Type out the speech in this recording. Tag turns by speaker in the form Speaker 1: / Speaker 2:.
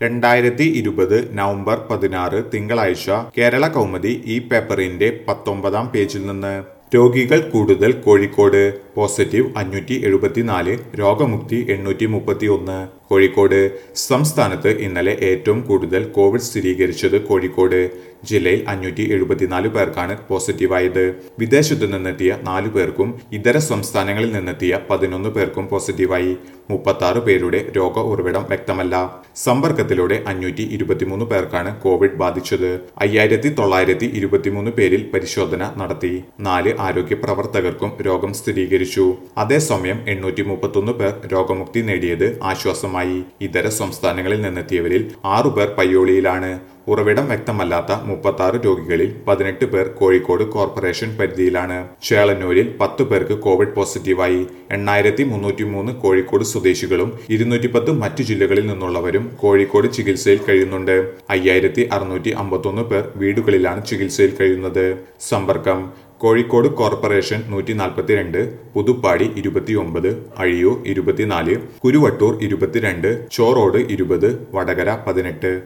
Speaker 1: രണ്ടായിരത്തി ഇരുപത് നവംബർ പതിനാറ് തിങ്കളാഴ്ച കേരള കൗമുദി ഈ പേപ്പറിന്റെ പത്തൊമ്പതാം പേജിൽ നിന്ന് രോഗികൾ കൂടുതൽ കോഴിക്കോട് പോസിറ്റീവ് അഞ്ഞൂറ്റി എഴുപത്തിനാല് രോഗമുക്തി എണ്ണൂറ്റി മുപ്പത്തി ഒന്ന് കോഴിക്കോട് സംസ്ഥാനത്ത് ഇന്നലെ ഏറ്റവും കൂടുതൽ കോവിഡ് സ്ഥിരീകരിച്ചത് കോഴിക്കോട് ജില്ലയിൽ അഞ്ഞൂറ്റി എഴുപത്തിനാല് പേർക്കാണ് പോസിറ്റീവായത് വിദേശത്തു നിന്നെത്തിയ നാലു പേർക്കും ഇതര സംസ്ഥാനങ്ങളിൽ നിന്നെത്തിയ പതിനൊന്ന് പേർക്കും പോസിറ്റീവായി മുപ്പത്തി ആറ് പേരുടെ രോഗ ഉറവിടം വ്യക്തമല്ല സമ്പർക്കത്തിലൂടെ അഞ്ഞൂറ്റി ഇരുപത്തിമൂന്ന് പേർക്കാണ് കോവിഡ് ബാധിച്ചത് അയ്യായിരത്തി തൊള്ളായിരത്തി ഇരുപത്തിമൂന്ന് പേരിൽ പരിശോധന നടത്തി നാല് ആരോഗ്യ പ്രവർത്തകർക്കും രോഗം സ്ഥിരീകരിച്ചു അതേസമയം എണ്ണൂറ്റി മുപ്പത്തൊന്ന് പേർ രോഗമുക്തി നേടിയത് ആശ്വാസമായി ഇതര സംസ്ഥാനങ്ങളിൽ നിന്നെത്തിയവരിൽ ആറുപേർ പയ്യോളിയിലാണ് ഉറവിടം വ്യക്തമല്ലാത്ത മുപ്പത്തി ആറ് രോഗികളിൽ പതിനെട്ട് പേർ കോഴിക്കോട് കോർപ്പറേഷൻ പരിധിയിലാണ് ചേളന്നൂരിൽ പത്ത് പേർക്ക് കോവിഡ് പോസിറ്റീവായി എണ്ണായിരത്തി മുന്നൂറ്റി മൂന്ന് കോഴിക്കോട് സ്വദേശികളും ഇരുന്നൂറ്റി പത്ത് മറ്റു ജില്ലകളിൽ നിന്നുള്ളവരും കോഴിക്കോട് ചികിത്സയിൽ കഴിയുന്നുണ്ട് അയ്യായിരത്തി അറുന്നൂറ്റി അമ്പത്തൊന്ന് പേർ വീടുകളിലാണ് ചികിത്സയിൽ കഴിയുന്നത് സമ്പർക്കം കോഴിക്കോട് കോർപ്പറേഷൻ നൂറ്റി നാൽപ്പത്തിരണ്ട് പുതുപ്പാടി ഇരുപത്തിയൊമ്പത് അഴിയൂർ ഇരുപത്തിനാല് കുരുവട്ടൂർ ഇരുപത്തിരണ്ട് ചോറോട് ഇരുപത് വടകര പതിനെട്ട്